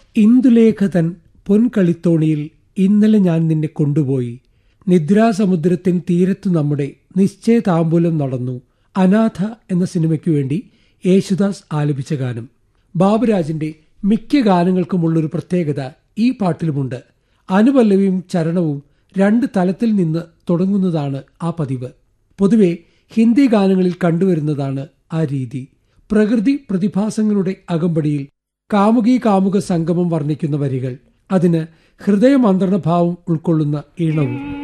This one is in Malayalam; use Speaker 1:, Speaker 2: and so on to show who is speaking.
Speaker 1: ഇന്ദുലേഖതൻ പൊൻകളിത്തോണിയിൽ ഇന്നലെ ഞാൻ നിന്നെ കൊണ്ടുപോയി നിദ്രാസമുദ്രത്തിൻ തീരത്തു നമ്മുടെ നിശ്ചയതാമ്പൂലം നടന്നു അനാഥ എന്ന സിനിമയ്ക്കു വേണ്ടി യേശുദാസ് ആലപിച്ച ഗാനം ബാബുരാജിന്റെ മിക്ക ഗാനങ്ങൾക്കുമുള്ളൊരു പ്രത്യേകത ഈ പാട്ടിലുമുണ്ട് അനുപല്ലവിയും ചരണവും രണ്ട് തലത്തിൽ നിന്ന് തുടങ്ങുന്നതാണ് ആ പതിവ് പൊതുവെ ഹിന്ദി ഗാനങ്ങളിൽ കണ്ടുവരുന്നതാണ് ആ രീതി പ്രകൃതി പ്രതിഭാസങ്ങളുടെ അകമ്പടിയിൽ കാമുകി കാമുക സംഗമം വർണ്ണിക്കുന്ന വരികൾ അതിന് ഹൃദയമന്ത്രണഭാവം ഉൾക്കൊള്ളുന്ന ഈണവും